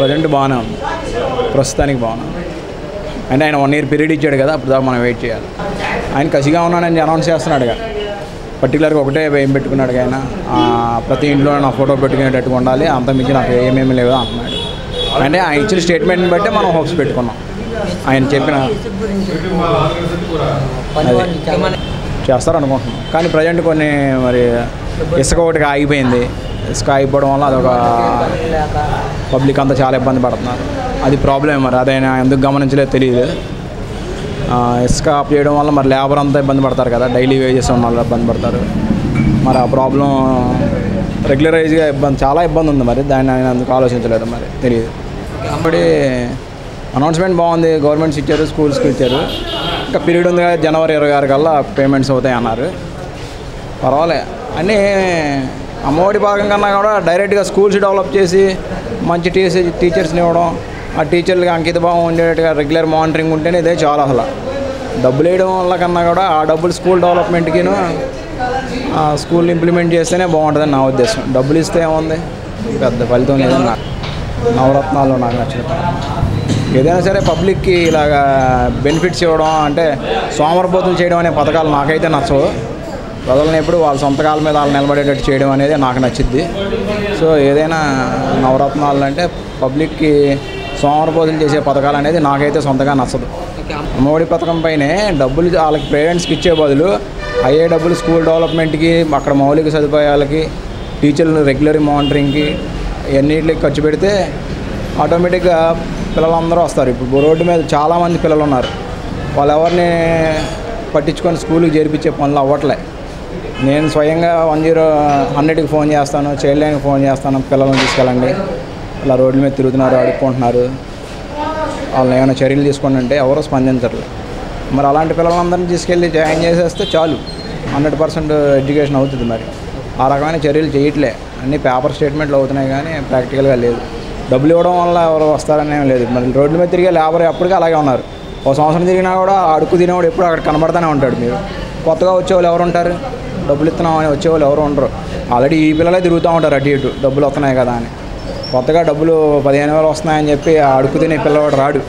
Present బాగానే ఉంది ప్రస్తుతానికి బాగానే ఉంది అంటే ఆయన వన్ ఇయర్ పీరియడ్ ఇచ్చాడు కదా అప్పుడు దాకా మనం వెయిట్ చేయాలి ఆయన కసిగా ఉన్నానని అనౌన్స్ చేస్తున్నాడుగా పర్టికులర్గా ఒకటే ఏం పెట్టుకున్నాడు ఆయన ఆ, ప్రతి ఇంట్లో నా ఫోటో పెట్టుకునేటట్టుగా ఉండాలి అంత మించి నాకు ఏమేమి లేవు అంటున్నాడు అంటే ఆయన ఇచ్చిన స్టేట్మెంట్ని బట్టి మనం హోప్స్ పెట్టుకున్నాం ఆయన చెప్పిన అదే. చేస్తారు అనుకుంటున్నాం కానీ ప్రజెంట్ కొన్ని మరి ఇసుక ఒకటి ఆగిపోయింది ఇసుక ఆగిపోవడం వల్ల అదొక పబ్లిక్ అంతా చాలా ఇబ్బంది పడుతున్నారు అది ప్రాబ్లం మరి అదైనా ఎందుకు గమనించలేదు తెలియదు ఆ, ఇసుక ఆఫ్ చేయడం వల్ల మరి లేబర్ అంతా ఇబ్బంది పడతారు కదా డైలీ వేజెస్ ఉన్న వాళ్ళు ఇబ్బంది పడతారు మరి ఆ ప్రాబ్లం రెగ్యులరైజ్గా ఇబ్బంది చాలా ఇబ్బంది ఉంది మరి దాన్ని ఆయన అందుకు ఆలోచించలేదు మరి తెలియదు అప్పుడే అనౌన్స్మెంట్ బాగుంది గవర్నమెంట్స్ ఇచ్చారు స్కూల్స్కి ఇచ్చారు ఇంకా పీరియడ్ ఉంది కదా జనవరి ఇరవై ఆరు కల్లా పేమెంట్స్ అవుతాయి అన్నారు పర్వాలే అన్నీ అమ్మఒడి భాగం కన్నా కూడా డైరెక్ట్గా స్కూల్స్ డెవలప్ చేసి మంచి టీచర్ టీచర్స్ని ఇవ్వడం ఆ టీచర్లకి అంకిత భావం ఉండేటట్టుగా రెగ్యులర్ మానిటరింగ్ ఉంటేనే ఇదే చాలా అసలు డబ్బులు వేయడం వల్ల కన్నా కూడా ఆ డబ్బులు స్కూల్ డెవలప్మెంట్కిను ఆ స్కూల్ ఇంప్లిమెంట్ చేస్తేనే బాగుంటుందని నా ఉద్దేశం డబ్బులు ఇస్తే ఏముంది పెద్ద ఫలితం లేదని నాకు నవరత్నాల్లో నాకు నచ్చిన ఏదైనా సరే పబ్లిక్కి ఇలాగా బెనిఫిట్స్ ఇవ్వడం అంటే సోమరపోతులు చేయడం అనే పథకాలు నాకైతే నచ్చవు ప్రజలను ఎప్పుడు వాళ్ళ సొంత కాళ్ళ మీద వాళ్ళు నిలబడేటట్టు చేయడం అనేది నాకు నచ్చిద్ది సో ఏదైనా నవరత్నాలు అంటే పబ్లిక్కి సోమరపోతులు చేసే పథకాలు అనేది నాకైతే సొంతగా నచ్చదు అమ్మఒడి పథకం పైనే డబ్బులు వాళ్ళకి పేరెంట్స్కి ఇచ్చే బదులు అయ్యే డబ్బులు స్కూల్ డెవలప్మెంట్కి అక్కడ మౌలిక సదుపాయాలకి టీచర్లు రెగ్యులర్ మానిటరింగ్కి ఇవన్నిటికి ఖర్చు పెడితే ఆటోమేటిక్గా పిల్లలందరూ వస్తారు ఇప్పుడు రోడ్డు మీద చాలామంది పిల్లలు ఉన్నారు వాళ్ళు ఎవరిని పట్టించుకొని స్కూల్కి చేర్పించే పనులు అవ్వట్లే నేను స్వయంగా వన్ జీరో హండ్రెడ్కి ఫోన్ చేస్తాను చైల్డ్ లైన్కి ఫోన్ చేస్తాను పిల్లల్ని తీసుకెళ్ళండి ఇలా రోడ్ల మీద తిరుగుతున్నారు అడుక్కుంటున్నారు వాళ్ళని ఏమైనా చర్యలు తీసుకోండి అంటే ఎవరో స్పందించట్లేదు మరి అలాంటి పిల్లలందరినీ తీసుకెళ్ళి జాయిన్ చేసేస్తే చాలు హండ్రెడ్ పర్సెంట్ ఎడ్యుకేషన్ అవుతుంది మరి ఆ రకమైన చర్యలు చేయట్లే అన్ని పేపర్ స్టేట్మెంట్లు అవుతున్నాయి కానీ ప్రాక్టికల్గా లేదు డబ్బులు ఇవ్వడం వల్ల ఎవరు వస్తారని ఏం లేదు మరి రోడ్ల మీద తిరిగే లేబర్ ఎప్పటికీ అలాగే ఉన్నారు ఒక సంవత్సరం తిరిగినా కూడా అడుక్కు తినేవాడు ఎప్పుడు అక్కడ కనబడతానే ఉంటాడు మీరు కొత్తగా వచ్చేవాళ్ళు ఎవరు ఉంటారు డబ్బులు ఇస్తున్నామని వచ్చేవాళ్ళు ఎవరు ఉండరు ఆల్రెడీ ఈ పిల్లలే తిరుగుతూ ఉంటారు అటు ఇటు డబ్బులు వస్తున్నాయి కదా అని కొత్తగా డబ్బులు పదిహేను వేలు వస్తున్నాయని చెప్పి ఆ అడుక్కు తినే పిల్లవాడు రాడు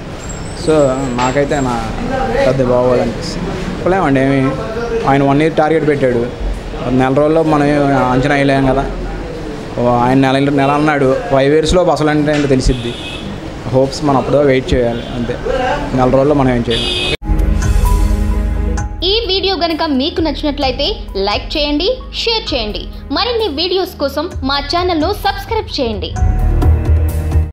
సో నాకైతే నా పెద్ద బాగోదు అనిపిస్తుంది చెప్పలేమండి ఏమి ఆయన వన్ ఇయర్ టార్గెట్ పెట్టాడు నెల రోజుల్లో మనం ఏం అంచనా వేయలేం కదా ఓ ఆయన నెల నెల అన్నాడు ఫైవ్ ఇయర్స్లో అసలు అంటే ఏంటో తెలిసిద్ది హోప్స్ మనం అప్పుడో వెయిట్ చేయాలి అంతే నెల రోజుల్లో మనం ఏం చేయాలి ఈ వీడియో గనక మీకు నచ్చినట్లయితే లైక్ చేయండి షేర్ చేయండి మరిన్ని వీడియోస్ కోసం మా ఛానల్ను సబ్స్క్రైబ్ చేయండి